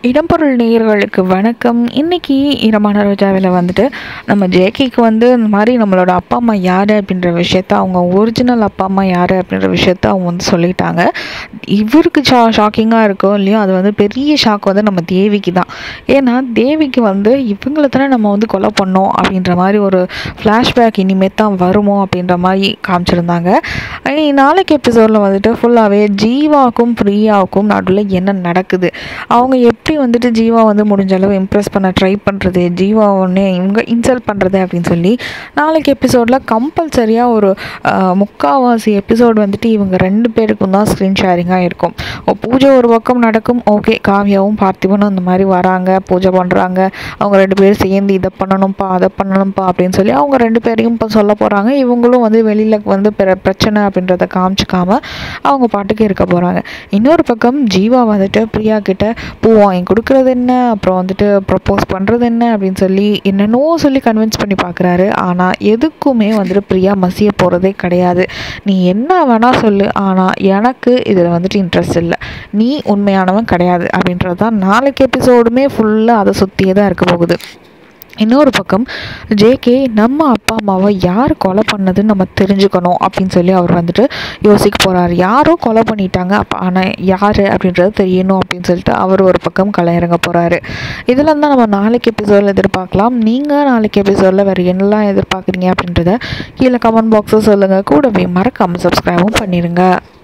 இடம்பொருள் நேயர்களுக்கு வணக்கம் இன்னைக்கு இரமான ரோஜாவில் வந்துட்டு நம்ம ஜேகேக்கு வந்து இந்த மாதிரி நம்மளோட அப்பா அம்மா யார் அப்படின்ற விஷயத்த அவங்க ஒரிஜினல் அப்பா அம்மா யார் அப்படின்ற விஷயத்த அவங்க வந்து சொல்லிட்டாங்க இவருக்கு ஷா ஷாக்கிங்காக இருக்கும் இல்லையோ அது வந்து பெரிய ஷாக் வந்து நம்ம தேவிக்கு தான் ஏன்னா தேவிக்கு வந்து இவங்கள தானே நம்ம வந்து கொலை பண்ணோம் அப்படின்ற மாதிரி ஒரு ஃப்ளாஷ்பேக் இனிமேல் தான் வருமோ அப்படின்ற மாதிரி காமிச்சிருந்தாங்க இனி நாளைக்கு எபிசோடில் வந்துட்டு ஃபுல்லாகவே ஜீவாவுக்கும் பிரியாவுக்கும் நடுவில் என்ன நடக்குது அவங்க எப்படி வந்துட்டு ஜீவா வந்து முடிஞ்ச அளவு இம்ப்ரெஸ் பண்ண ட்ரை பண்ணுறது ஜீவா ஒன்று இவங்க இன்சல்ட் பண்ணுறது அப்படின்னு சொல்லி நாளைக்கு எபிசோடில் கம்பல்சரியாக ஒரு ஆஹ், முக்காவாசி எபிசோட் வந்துட்டு இவங்க ரெண்டு பேருக்கும் தான் ஸ்க்ரீன் ஷேரிங்காக இருக்கும் ஓ, பூஜை ஒரு பக்கம் நடக்கும் ஓகே காவியாவும் பார்த்திபனும் இந்த மாதிரி வராங்க பூஜை பண்ணுறாங்க அவங்க ரெண்டு பேரும் சேர்ந்து இதை பண்ணணும்ப்பா அதை பண்ணணும்ப்பா அப்படின்னு சொல்லி அவங்க ரெண்டு பேரையும் இப்போ சொல்ல போகிறாங்க இவங்களும் வந்து வெளியில் வந்து பிற பிரச்சனை அப்படின்றத காமிச்சிக்காம அவங்க பாட்டுக்கு இருக்க போகிறாங்க இன்னொரு பக்கம் ஜீவா வந்துட்டு பிரியா கிட்ட பூ வாங்கி கொடுக்குறது என்ன அப்புறம் வந்துட்டு ப்ரப்போஸ் பண்ணுறது என்ன அப்படின்னு சொல்லி என்னென்னோ சொல்லி கன்வின்ஸ் பண்ணி பார்க்குறாரு ஆனால் எதுக்குமே வந்துட்டு பிரியா மசிய போகிறதே கிடையாது நீ என்ன வேணால் சொல்லு ஆனால் எனக்கு இதில் வந்துட்டு இன்ட்ரெஸ்ட் இல்லை நீ உண்மையானவன் கிடையாது அப்படின்றது தான் நாளைக்கு எபிசோடுமே ஃபுல்லாக அதை சுற்றியே தான் இருக்க போகுது இன்னொரு பக்கம் ஜேகே நம்ம அப்பா அம்மாவை யார் கொலை பண்ணதுன்னு நம்ம தெரிஞ்சுக்கணும் அப்படின்னு சொல்லி அவர் வந்துட்டு யோசிக்க போகிறார் யாரோ கொலை பண்ணிட்டாங்க அப்போ ஆனால் யார் அப்படின்றது தெரியணும் அப்படின்னு சொல்லிட்டு அவர் ஒரு பக்கம் களை இறங்க போகிறாரு இதெல்லாம் தான் நம்ம நாளைக்கு எபிசோடில் எதிர்பார்க்கலாம் நீங்கள் நாளைக்கு எபிசோடில் வேறு என்னெல்லாம் எதிர்பார்க்குறீங்க அப்படின்றத கீழே கமெண்ட் பாக்ஸில் சொல்லுங்கள் கூடவே மறக்காமல் சப்ஸ்கிரைபும் பண்ணிடுங்க